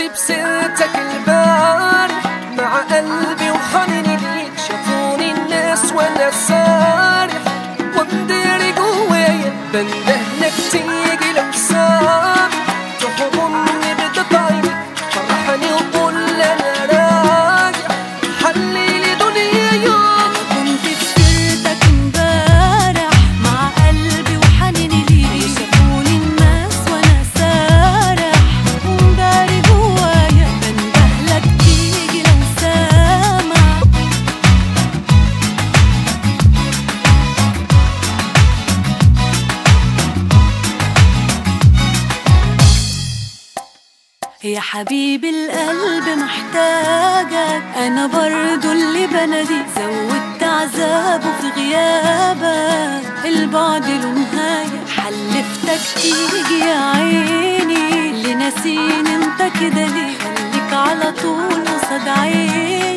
بسيرتك البارح مع قلبي وحنيني ليك شافوني الناس وانا سارح ومداري جوايا بندهلك تيجي لو سامح تحضني بضفايرك فرحني وقول انا راجع حليلي دنياي كنت في سيرتك امبارح مع قلبي وحنيني ليك شافوني الناس وانا سارح ومداري جوايا بندهلك تيجي لو سامع يا حبيبي القلب محتاجك انا برضو اللي بنادي زودت عذابه في غيابك البعد له نهاية حلفتك تيجي يا عيني اللي ناسيني انت كده ليه خليك على طول قصاد عيني